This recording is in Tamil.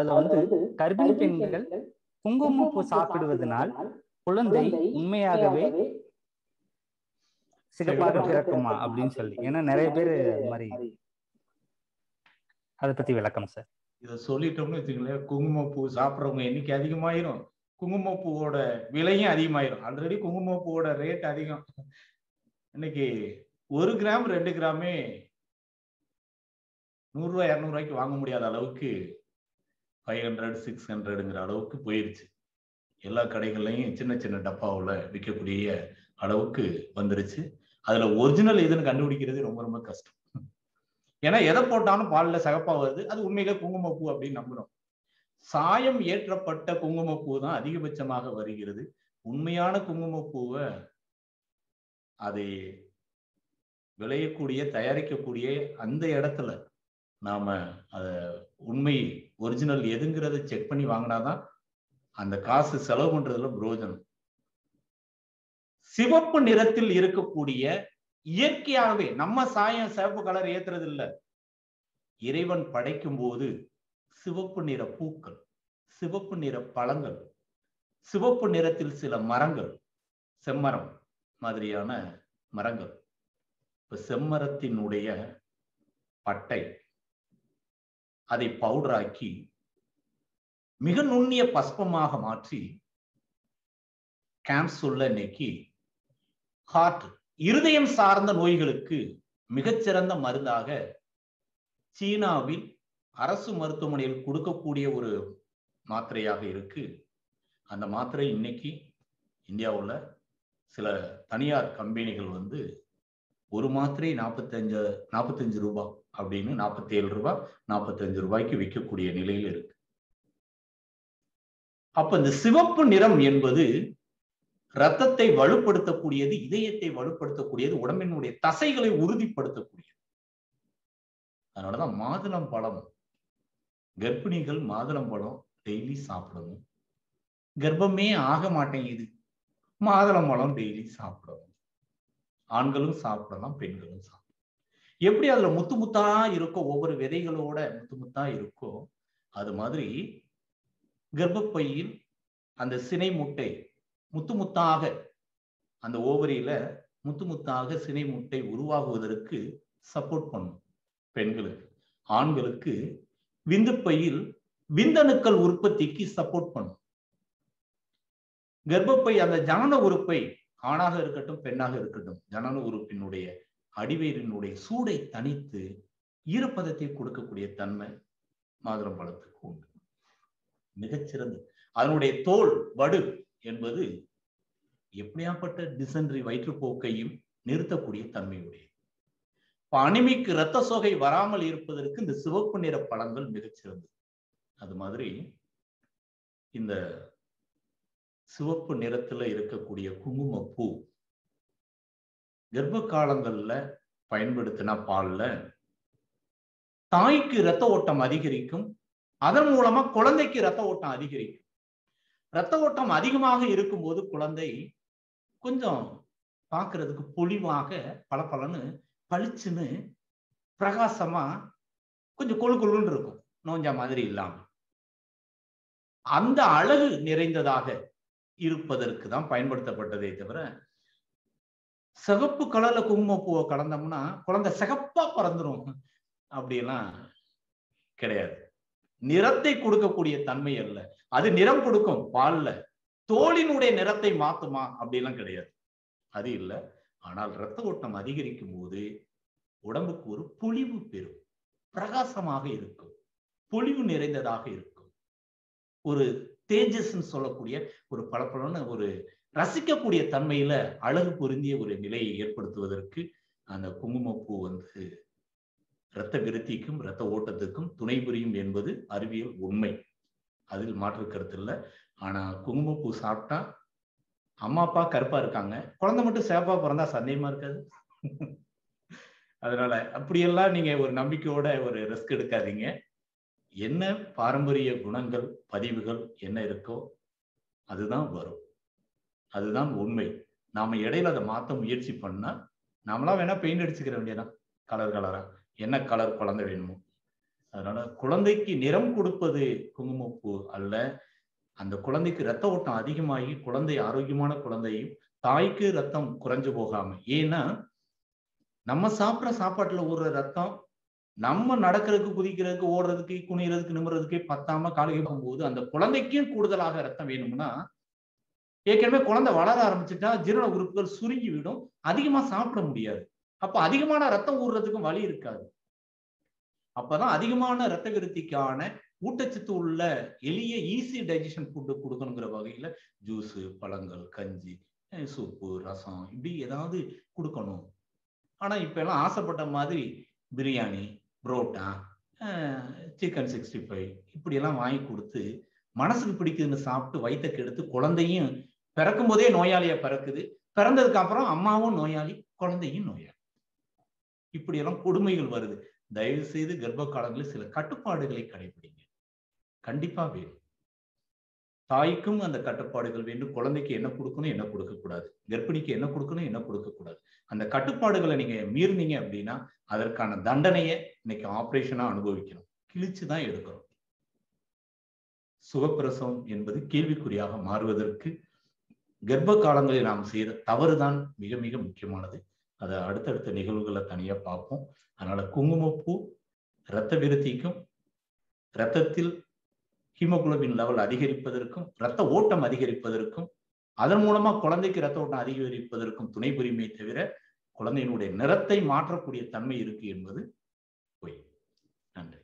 அதுல வந்து கர்ப்பிணி பெண்கள் குங்குமப்பூ சாப்பிடுவதனால் குழந்தை உண்மையாகவே சிகப்பாக பிறக்குமா அப்படின்னு சொல்லி ஏன்னா நிறைய பேர் அது மாதிரி அதை பத்தி விளக்கம் சார் இதை சொல்லிட்டோம்னு வச்சுங்களேன் குங்குமப்பூ சாப்பிட்றவங்க எண்ணிக்கை அதிகமாயிரும் குங்குமப்பூவோட விலையும் அதிகமாயிரும் ஆல்ரெடி குங்குமப்பூவோட ரேட் அதிகம் இன்னைக்கு ஒரு கிராம் ரெண்டு கிராமே நூறுரூவா இரநூறுவாய்க்கு வாங்க முடியாத அளவுக்கு ஃபைவ் ஹண்ட்ரட் சிக்ஸ் ஹண்ட்ரடுங்கிற அளவுக்கு போயிருச்சு எல்லா கடைகள்லையும் சின்ன சின்ன டப்பாவில் விற்கக்கூடிய அளவுக்கு வந்துருச்சு அதுல ஒரிஜினல் எதுன்னு கண்டுபிடிக்கிறது ரொம்ப ரொம்ப கஷ்டம் ஏன்னா எதை போட்டாலும் பால்ல சகப்பா வருது அது உண்மையில குங்குமப்பூ அப்படின்னு நம்புறோம் சாயம் ஏற்றப்பட்ட குங்குமப்பூ தான் அதிகபட்சமாக வருகிறது உண்மையான குங்குமப்பூவை அதை விளையக்கூடிய தயாரிக்கக்கூடிய அந்த இடத்துல நாம அத உண்மை ஒரிஜினல் எதுங்கிறத செக் பண்ணி வாங்கினாதான் அந்த காசு செலவு பண்றதுல புரோஜனம் சிவப்பு நிறத்தில் இருக்கக்கூடிய இயற்கையாகவே நம்ம சாயம் சிவப்பு கலர் ஏத்துறது இல்ல இறைவன் படைக்கும் போது சிவப்பு நிற பூக்கள் சிவப்பு நிற பழங்கள் சிவப்பு நிறத்தில் சில மரங்கள் செம்மரம் மாதிரியான மரங்கள் இப்ப செம்மரத்தினுடைய பட்டை அதை பவுடராக்கி மிக நுண்ணிய பஸ்பமாக மாற்றி கேம்சூல்ல இன்னைக்கு ஹார்ட் இருதயம் சார்ந்த நோய்களுக்கு மிகச்சிறந்த மருந்தாக சீனாவில் அரசு மருத்துவமனையில் கொடுக்கக்கூடிய ஒரு மாத்திரையாக இருக்கு அந்த மாத்திரை இன்னைக்கு இந்தியாவில் சில தனியார் கம்பெனிகள் வந்து ஒரு மாத்திரை நாற்பத்தஞ்சு நாற்பத்தஞ்சு ரூபாய் அப்படின்னு நாற்பத்தி ஏழு ரூபாய் நாற்பத்தஞ்சு ரூபாய்க்கு விற்கக்கூடிய நிலையில் இருக்கு அப்ப இந்த சிவப்பு நிறம் என்பது ரத்தத்தை வலுப்படுத்தக்கூடியது இதயத்தை வலுப்படுத்தக்கூடியது உடம்பினுடைய தசைகளை உறுதிப்படுத்தக்கூடியது அதனாலதான் மாதுளம் பழம் கர்ப்பிணிகள் மாதுளம் பழம் டெய்லி சாப்பிடணும் கர்ப்பமே ஆக மாட்டேங்குது மாதுளம் பழம் டெய்லி சாப்பிடணும் ஆண்களும் சாப்பிடலாம் பெண்களும் சாப்பிடலாம் எப்படி அதுல முத்து முத்தா இருக்கோ ஒவ்வொரு விதைகளோட முத்து முத்தா இருக்கோ அது மாதிரி கர்ப்பப்பையில் அந்த சினை முட்டை முத்து முத்தாக அந்த ஓவரியில முத்து முத்தாக சினை முட்டை உருவாகுவதற்கு சப்போர்ட் பண்ணும் பெண்களுக்கு ஆண்களுக்கு விந்துப்பையில் விந்தணுக்கள் உற்பத்திக்கு சப்போர்ட் பண்ணும் கர்ப்பப்பை அந்த ஜனன உறுப்பை ஆணாக இருக்கட்டும் பெண்ணாக இருக்கட்டும் ஜனன உறுப்பினுடைய அடிவேரினுடைய சூடை தணித்து ஈரப்பதத்தை கொடுக்கக்கூடிய தன்மை மாதுளம் பழத்துக்கு உண்டு மிகச்சிறந்த அதனுடைய தோல் வடு என்பது எப்படியாப்பட்ட டிசென்ட்ரி வயிற்றுப்போக்கையும் நிறுத்தக்கூடிய தன்மையுடையது இப்ப அனிமிக்கு இரத்த சோகை வராமல் இருப்பதற்கு இந்த சிவப்பு நிற பழங்கள் மிகச்சிறந்தது அது மாதிரி இந்த சிவப்பு நிறத்துல இருக்கக்கூடிய குங்குமப்பூ கர்ப்ப காலங்கள்ல பயன்படுத்தின பால்ல தாய்க்கு இரத்த ஓட்டம் அதிகரிக்கும் அதன் மூலமா குழந்தைக்கு இரத்த ஓட்டம் அதிகரிக்கும் இரத்த ஓட்டம் அதிகமாக இருக்கும்போது குழந்தை கொஞ்சம் பார்க்கிறதுக்கு பொலிவாக பளபளன்னு பளிச்சுன்னு பிரகாசமா கொஞ்சம் கொழு கொழுன்னு இருக்கும் நோஞ்சா மாதிரி இல்லாம அந்த அழகு நிறைந்ததாக இருப்பதற்கு தான் பயன்படுத்தப்பட்டதே தவிர சிகப்பு கலர்ல குங்குமப்பூவை கலந்தோம்னா குழந்தை சிகப்பா பறந்துரும் அப்படியெல்லாம் கிடையாது நிறத்தை கொடுக்கக்கூடிய தன்மை அல்ல அது நிறம் கொடுக்கும் பால்ல தோலினுடைய நிறத்தை மாத்துமா அப்படிலாம் கிடையாது அது இல்லை ஆனால் இரத்த ஓட்டம் அதிகரிக்கும் போது உடம்புக்கு ஒரு பொலிவு பெறும் பிரகாசமாக இருக்கும் பொலிவு நிறைந்ததாக இருக்கும் ஒரு தேஜஸ்ன்னு சொல்லக்கூடிய ஒரு பளபளன்னு ஒரு ரசிக்கக்கூடிய தன்மையில அழகு பொருந்திய ஒரு நிலையை ஏற்படுத்துவதற்கு அந்த குங்குமப்பூ வந்து இரத்த விருத்திக்கும் இரத்த ஓட்டத்துக்கும் துணை புரியும் என்பது அறிவியல் உண்மை அதில் மாற்று கருத்து இல்லை ஆனா குங்குமப்பூ சாப்பிட்டா அம்மா அப்பா கருப்பா இருக்காங்க குழந்தை மட்டும் சேப்பா பிறந்தா சந்தேகமா இருக்காது அதனால அப்படியெல்லாம் நீங்க ஒரு நம்பிக்கையோட ஒரு ரிஸ்க் எடுக்காதீங்க என்ன பாரம்பரிய குணங்கள் பதிவுகள் என்ன இருக்கோ அதுதான் வரும் அதுதான் உண்மை நாம இடையில அதை மாத்த முயற்சி பண்ணா நாமளா வேணா பெயிண்ட் அடிச்சுக்கிற வேண்டியதான் கலர் கலரா என்ன கலர் குழந்தை வேணுமோ அதனால குழந்தைக்கு நிறம் கொடுப்பது குங்குமப்பூ அல்ல அந்த குழந்தைக்கு ரத்த ஓட்டம் அதிகமாகி குழந்தை ஆரோக்கியமான குழந்தையும் தாய்க்கு ரத்தம் குறைஞ்சு போகாம ஏன்னா நம்ம சாப்பிட்ற சாப்பாட்டுல ஊறுற ரத்தம் நம்ம நடக்கிறதுக்கு குதிக்கிறதுக்கு ஓடுறதுக்கு குனிறதுக்கு நிமிறதுக்கு பத்தாம காலையை போகும்போது அந்த குழந்தைக்கும் கூடுதலாக ரத்தம் வேணும்னா ஏற்கனவே குழந்தை வளர ஆரம்பிச்சுட்டா ஜீரண உறுப்புகள் சுருங்கி விடும் அதிகமா சாப்பிட முடியாது அப்ப அதிகமான ரத்தம் ஊறுறதுக்கும் வழி இருக்காது அப்பதான் அதிகமான ரத்த விருத்திக்கான ஊட்டச்சத்து உள்ள எளிய ஈஸி டைஜஷன் ஃபுட்டு கொடுக்கணுங்கிற வகையில ஜூஸு பழங்கள் கஞ்சி சூப்பு ரசம் இப்படி ஏதாவது கொடுக்கணும் ஆனா இப்ப எல்லாம் ஆசைப்பட்ட மாதிரி biryani parotta chicken sixty five இப்படி எல்லாம் வாங்கி கொடுத்து மனசுக்கு பிடிக்குதுன்னு சாப்பிட்டு வயிற்ற கெடுத்து குழந்தையும் பிறக்கும் போதே நோயாளியா பிறக்குது பிறந்ததுக்கு அப்புறம் அம்மாவும் நோயாளி குழந்தையும் நோயாளி இப்படியெல்லாம் கொடுமைகள் வருது தயவு செய்து கர்ப்ப காலங்களில் சில கட்டுப்பாடுகளை கடைபிடிங்க கண்டிப்பா வேணும் தாய்க்கும் அந்த கட்டுப்பாடுகள் வேண்டும் குழந்தைக்கு என்ன கொடுக்கணும் என்ன கொடுக்க கூடாது கர்ப்பிணிக்கு என்ன கொடுக்கணும் என்ன கொடுக்க கூடாது அந்த கட்டுப்பாடுகளை நீங்க மீறினீங்க அப்படின்னா அதற்கான தண்டனையை இன்னைக்கு ஆபரேஷனா அனுபவிக்கணும் கிழிச்சு தான் எடுக்கிறோம் சுகப்பிரசவம் என்பது கேள்விக்குறியாக மாறுவதற்கு கர்ப்ப காலங்களில் நாம் செய்யற தவறுதான் மிக மிக முக்கியமானது அதை அடுத்தடுத்த நிகழ்வுகளை தனியா பார்ப்போம் அதனால குங்குமப்பூ இரத்த விருத்திக்கும் இரத்தத்தில் ஹீமோகுளோபின் லெவல் அதிகரிப்பதற்கும் இரத்த ஓட்டம் அதிகரிப்பதற்கும் அதன் மூலமா குழந்தைக்கு இரத்த ஓட்டம் அதிகரிப்பதற்கும் துணை புரிமை தவிர குழந்தையினுடைய நிறத்தை மாற்றக்கூடிய தன்மை இருக்கு என்பது பொய் நன்றி